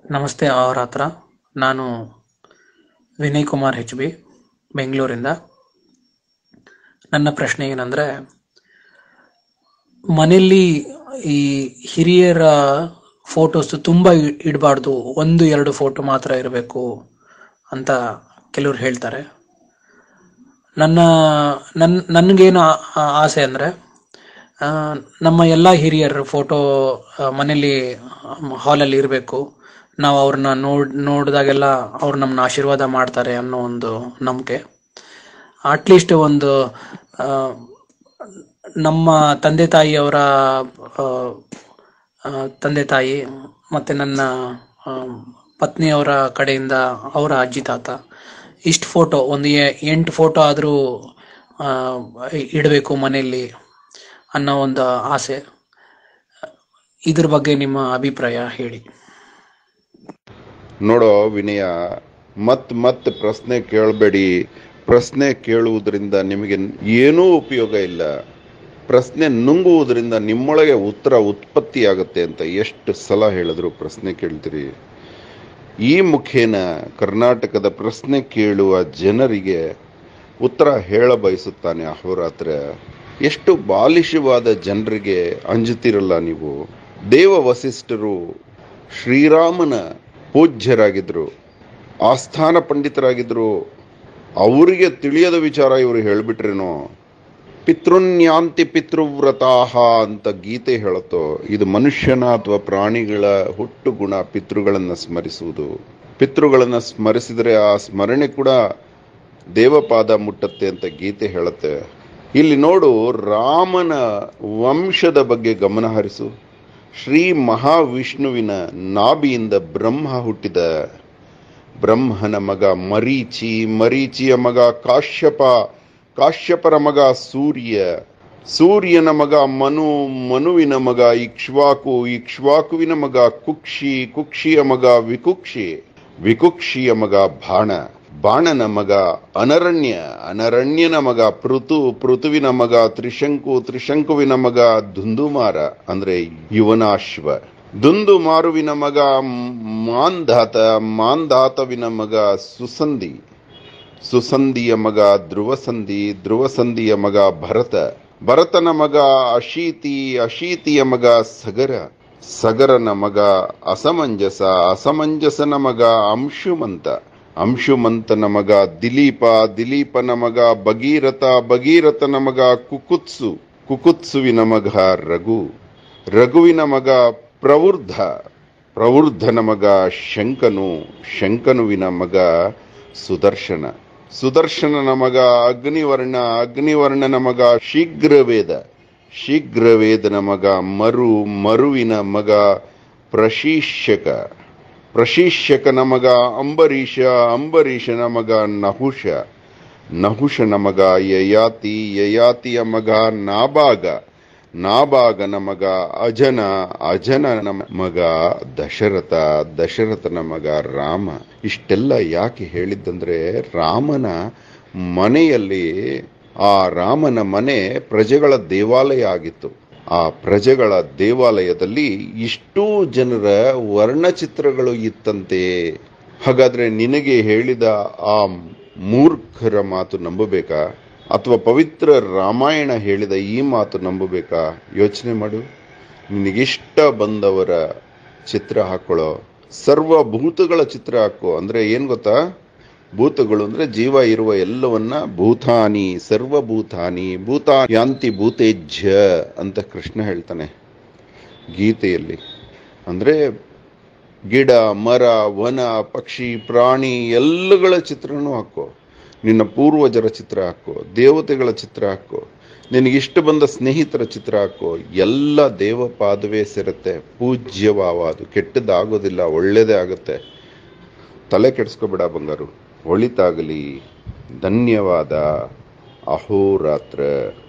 ನಮಸ್ತೆ ಅವ್ರ ಹತ್ರ ನಾನು ವಿನಯ್ ಕುಮಾರ್ ಹೆಚ್ ಬಿ ಬೆಂಗಳೂರಿಂದ ನನ್ನ ಪ್ರಶ್ನೆ ಏನಂದ್ರೆ ಮನೆಯಲ್ಲಿ ಈ ಹಿರಿಯರ ಫೋಟೋಸ್ ತುಂಬಾ ಇ- ಇಡಬಾರ್ದು ಒಂದು ಎರಡು ಫೋಟೋ ಮಾತ್ರ ಇರಬೇಕು ಅಂತ ಕೆಲವ್ರು ಹೇಳ್ತಾರೆ ನನ್ನ ನನ್ ನನ್ಗೇನು ಆ- ಆ- ಆಸೆ ಅಂದ್ರೆ ಆ, ನಮ್ಮ ಎಲ್ಲ ಹಿರಿಯರ ಫೋಟೋ ಮನೇಲಿ ಹಾಲಲ್ಲಿ ಇರಬೇಕು ನಾವು ಅವ್ರನ್ನ ನೋಡ್ ನೋಡಿದಾಗೆಲ್ಲ ಅವ್ರು ನಮ್ಮನ್ನ ಆಶೀರ್ವಾದ ಮಾಡ್ತಾರೆ ಅನ್ನೋ ಒಂದು ನಂಬಿಕೆ ಅಟ್ಲೀಸ್ಟ್ ಒಂದು ಆ, ನಮ್ಮ ತಂದೆ ತಾಯಿಯವರ ಆ, ಆ, ತಂದೆ ತಾಯಿ ಮತ್ತೆ ನನ್ನ ಆ, ಪತ್ನಿಯವರ ಕಡೆಯಿಂದ ಅವರ ಅಜ್ಜಿ ತಾತ ಇಷ್ಟು ಫೋಟೋ ಒಂದು ಎ- ಎಂಟು ಫೋಟೋ ಆದರೂ ಇಡಬೇಕು ಮನೆಯಲ್ಲಿ ಅನ್ನೋ ಒಂದು ಆಸೆ ಇದ್ರ ಬಗ್ಗೆ ನಿಮ್ಮ ಅಭಿಪ್ರಾಯ ಹೇಳಿ ನೋಡೋ ವಿನಯ ಮತ್ ಮತ್ ಪ್ರಶ್ನೆ ಕೇಳಬೇಡಿ ಪ್ರಶ್ನೆ ಕೇಳುವುದರಿಂದ ನಿಮಗೆ ಏನೂ ಉಪಯೋಗ ಇಲ್ಲ ಪ್ರಶ್ನೆ ನುಂಗುವುದರಿಂದ ನಿಮ್ಮೊಳಗೆ ಉತ್ತರ ಉತ್ಪತ್ತಿಯಾಗುತ್ತೆ ಅಂತ ಎಷ್ಟು ಸಲ ಹೇಳಿದ್ರು ಪ್ರಶ್ನೆ ಕೇಳ್ತೀರಿ ಈ ಮುಖೇನ ಕರ್ನಾಟಕದ ಪ್ರಶ್ನೆ ಕೇಳುವ ಜನರಿಗೆ ಉತ್ತರ ಹೇಳ ಬಯಸುತ್ತಾನೆ ಅಹೋರಾತ್ರ ಎಷ್ಟು ಬಾಲಿಶವಾದ ಜನರಿಗೆ ಅಂಜುತ್ತಿರಲ್ಲ ನೀವು ದೇವ ವಸಿಷ್ಠರು ಶ್ರೀರಾಮನ ಪೂಜ್ಯರಾಗಿದ್ರು ಆಸ್ಥಾನ ಪಂಡಿತರಾಗಿದ್ರು ಅವರಿಗೆ ತಿಳಿಯದ ವಿಚಾರ ಇವರು ಹೇಳ್ಬಿಟ್ರೇನೋ ಪಿತೃನ್ಯಾಂತಿ ಪಿತೃವ್ರತಾಹ ಅಂತ ಗೀತೆ ಹೇಳುತ್ತೋ ಇದು ಮನುಷ್ಯನ ಅಥವಾ ಪ್ರಾಣಿಗಳ ಹುಟ್ಟು ಗುಣ ಪಿತೃಗಳನ್ನು ಸ್ಮರಿಸುವುದು ಪಿತೃಗಳನ್ನು ಸ್ಮರಿಸಿದರೆ ಆ ಸ್ಮರಣೆ ಕೂಡ ದೇವಪಾದ ಮುಟ್ಟತ್ತೆ ಅಂತ ಗೀತೆ ಹೇಳುತ್ತೆ ಇಲ್ಲಿ ನೋಡು ರಾಮನ ವಂಶದ ಬಗ್ಗೆ ಗಮನ ಹರಿಸು ಶ್ರೀ ಮಹಾವಿಷ್ಣುವಿನ ನಾಭಿಯಿಂದ ಬ್ರಹ್ಮ ಹುಟ್ಟಿದ ಬ್ರಹ್ಮನ ಮಗ ಮರೀಚಿ ಮರೀಚಿಯ ಮಗ ಕಾಶ್ಯಪ ಕಾಶ್ಯಪರ ಮಗ ಸೂರ್ಯ ಸೂರ್ಯನ ಮಗ ಮನು ಮನುವಿನ ಮಗ ಇಕ್ಷ್ವಾಕು ಇಕ್ಷ್ವಾಕುವಿನ ಮಗ ಕುಕ್ಷಿ ಕುಕ್ಷಿಯ ಮಗ ವಿಕುಕ್ಷಿ ವಿಕುಕ್ಷಿಯ ಮಗ ಬಾಣ ಬಾಣನ ಮಗ ಅನರಣ್ಯ ಅನರಣ್ಯನ ಮಗ ಪೃಥು ಪೃಥುವಿನ ಮಗ ತ್ರಿಶಂಕು ತ್ರಿಶಂಕುವಿನ ಮಗ ದುಂದುಮಾರ ಅಂದ್ರೆ ಯುವನಾಶ್ವ ದುಂದುಮಾರುವಿನ ಮಗ ಮಾಂಧಾತ ಮಾಂಧಾತವಿನ ಮಗ ಸುಸಂಧಿ ಸುಸಂಧಿಯ ಮಗ ಧ್ರುವಸಂಧಿ ಧ್ರುವಸಂಧಿಯ ಮಗ ಭರತ ಭರತನ ಮಗ ಅಶೀತಿ ಅಶೀತಿಯ ಮಗ ಸಗರ ಸಗರನ ಮಗ ಅಸಮಂಜಸ ಅಸಮಂಜಸನ ಮಗ ಅಂಶುಮಂತ ಅಂಶುಮಂತನ ಮಗ ದಿಲೀಪ ದಿಲೀಪನ ಮಗ ಭಗೀರಥ ಭಗೀರಥನ ಮಗ ಕುಕುತ್ಸು ಕುಕುತ್ಸುವಿನ ಮಗ ರಘು ರಘುವಿನ ಮಗ ಪ್ರವೃದ್ಧ ಪ್ರವೃದ್ಧನ ಮಗ ಶಂಕನು ಶಂಕನುವಿನ ಮಗ ಸುದರ್ಶನ ಸುದರ್ಶನನ ಮಗ ಅಗ್ನಿವರ್ಣ ಅಗ್ನಿವರ್ಣನ ಮಗ ಶೀಘ್ರವೇದ ಶೀಘ್ರವೇದನ ಮಗ ಮರು ಮರುವಿನ ಮಗ ಪ್ರಶೀಷ್ಯಕ ಪ್ರಶೀಷ್ಯಕನ ಮಗ ಅಂಬರೀಷ ಅಂಬರೀಷನ ಮಗ ನಹುಷ ನಹುಷನ ಮಗ ಯಯಾತಿ ಯಯಾತಿಯ ಮಗ ನಾಭಾಗ ನಾಭಾಗನ ಮಗ ಅಜನ ಅಜನನ ಮಗ ದಶರಥ ದಶರಥನ ಮಗ ರಾಮ ಇಷ್ಟೆಲ್ಲ ಯಾಕೆ ಹೇಳಿದ್ದಂದ್ರೆ ರಾಮನ ಮನೆಯಲ್ಲಿ ಆ ರಾಮನ ಮನೆ ಪ್ರಜೆಗಳ ದೇವಾಲಯ ಆಗಿತ್ತು ಆ ಪ್ರಜೆಗಳ ದೇವಾಲಯದಲ್ಲಿ ಇಷ್ಟೂ ಜನರ ವರ್ಣಚಿತ್ರಗಳು ಇತ್ತಂತೆ ಹಾಗಾದ್ರೆ ನಿನಗೆ ಹೇಳಿದ ಆ ಮೂರ್ಖರ ಮಾತು ನಂಬಬೇಕಾ ಅಥವಾ ಪವಿತ್ರ ರಾಮಾಯಣ ಹೇಳಿದ ಈ ಮಾತು ನಂಬಬೇಕಾ ಯೋಚನೆ ಮಾಡು ನಿನಗಿಷ್ಟ ಬಂದವರ ಚಿತ್ರ ಹಾಕೊಳ್ಳೋ ಸರ್ವಭೂತಗಳ ಚಿತ್ರ ಹಾಕೋ ಅಂದ್ರೆ ಏನ್ ಗೊತ್ತಾ ಭೂತಗಳು ಅಂದ್ರೆ ಜೀವ ಇರುವ ಎಲ್ಲವನ್ನ ಭೂತಾನಿ ಸರ್ವಭೂತಾನಿ ಭೂತ ಯಾಂತಿ ಭೂತೇಜ್ಯ ಅಂತ ಕೃಷ್ಣ ಹೇಳ್ತಾನೆ ಗೀತೆಯಲ್ಲಿ ಅಂದ್ರೆ ಗಿಡ ಮರ ವನ ಪಕ್ಷಿ ಪ್ರಾಣಿ ಎಲ್ಲಗಳ ಚಿತ್ರನೂ ಹಾಕೋ ನಿನ್ನ ಪೂರ್ವಜರ ಚಿತ್ರ ಹಾಕೋ ದೇವತೆಗಳ ಚಿತ್ರ ಹಾಕೋ ನಿನಗಿಷ್ಟ ಬಂದ ಸ್ನೇಹಿತರ ಚಿತ್ರ ಹಾಕೋ ಎಲ್ಲ ದೇವ ಪಾದವೇ ಸೇರುತ್ತೆ ಪೂಜ್ಯವಾವ ಅದು ಕೆಟ್ಟದಾಗೋದಿಲ್ಲ ಒಳ್ಳೇದೇ ಆಗುತ್ತೆ ತಲೆ ಕೆಡಿಸ್ಕೋಬೇಡ ಬಂಗಾರು ಒಳಿತಾಗಲಿ ಧನ್ಯವಾದ ಅಹೋರಾತ್ರ